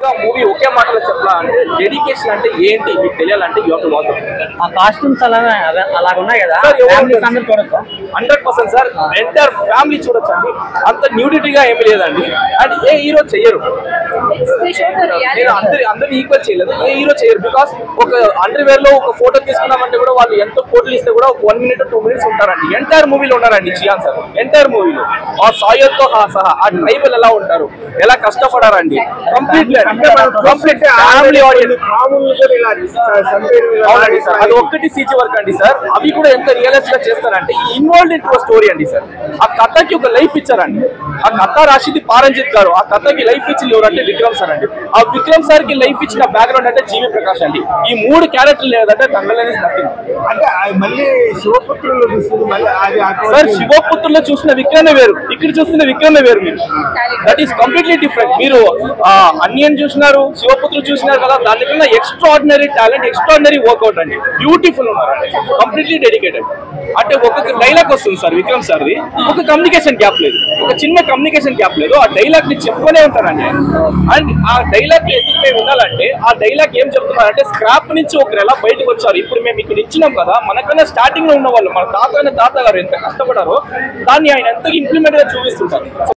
Movie ఒకే మాటలో చెప్పాలా అంటే డెడికేషన్ అంటే ఏంటి మీకు తెలియాలంటే యూ టు వాచ్ ఆ కాస్ట్యూమ్స్ అలా అలాగ ఉన్నాయి కదా సార్, ఎవరు ఫ్యామిలీస్ ఉంటారు? అందరూ చూడొచ్చు hundred percent sir entire family చూడొచ్చు అండి అంత న్యూడిటీగా ఏమీ లేదండి అండ్ ఏ హీరో చెయ్యరు They show the నేను reality. అందరి అందరిని ఈక్వల్ చేయలేదు ఏ హీరో చేయరు బికాస్ ఒక అండర్ వేర్ లో ఒక ఫోటో తీసుకున్నామంటే కూడా వాళ్ళు ఎంత కోట్లు ఇస్తే కూడా ఒక వన్ మినిట్ టూ మినిట్స్ ఉంటారండి ఎంటైర్ మూవీలో ఉన్నారండి చియాన్ సార్ ఎంటైర్ మూవీలో ఆ సాయర్ తో సహా ఆ ట్రైబల్ ఎలా ఉంటారు ఎలా కష్టపడారండి కంప్లీట్ కంప్లీట్ ఫ్యామిలీ ఆడియన్స్ అవునండి సార్ అది ఒక్కటి సీజీ వర్క్ అండి సార్ అవి కూడా ఎంత రియలైజ్ గా చేస్తారంటే ఇన్వాల్వ్ ఇన్ స్టోరీ అండి సార్ ఆ కథకి ఒక లైఫ్ ఇచ్చారండి ఆ కథ రాసింది పారంజిత్ గారు ఆ కథకి లైఫ్ ఇచ్చింది ఎవరంటే విక్రమ్ సార్ అండి ఆ విక్రమ్ సార్ కి లైఫ్ ఇచ్చిన బ్యాక్గ్రౌండ్ అంటే జీవి ప్రకాష్ అండి ఈ మూడు క్యారెక్టర్లు లేదంటే తంగలేని నథింగ్ అంటే అది మళ్ళీ శివపుత్రులు చూస్తుంది మళ్ళీ అది సార్ అటువంటి- శివపుత్రుల్లో చూసిన విక్రమే వేరు ఇక్కడ చూస్తున్న విక్రమే వేరు మీరు దట్ ఈస్ కంప్లీట్లీ డిఫరెంట్ మీరు అన్యన్ చూసినారు శివపుత్రులు చూసినారు కదా దానికన్నా ఎక్స్ట్రాడినరీ టాలెంట్ ఎక్స్ట్రాడినరీ వర్కౌట్ అండి బ్యూటిఫుల్ ఉన్నారు కంప్లీట్లీ డెడికేటెడ్ అంటే ఒక డైలాగ్ వస్తుంది సార్ విక్రమ్ సార్ది ఒక కమ్యూనికేషన్ గ్యాప్ లేదు ఒక చిన్న కమ్యూనికేషన్ గ్యాప్ లేదు ఆ డైలాగ్ ని చెప్పుకునే ఉంటారండి అండ్ ఆ డైలాగ్ ఎందుకు మేము వినాలంటే ఆ డైలాగ్ ఏం చెప్తున్నారంటే స్క్రాప్ నుంచి ఒకరు ఎలా బయటకు వచ్చారు ఇప్పుడు మేము ఇక్కడ ఇచ్చినాం కదా మనకన్నా స్టార్టింగ్ లో ఉన్న వాళ్ళు మన తాత తాత గారు ఎంత కష్టపడారో దాన్ని ఆయన ఎంత ఇంప్లిమెంట్ గా చూపిస్తుంటారు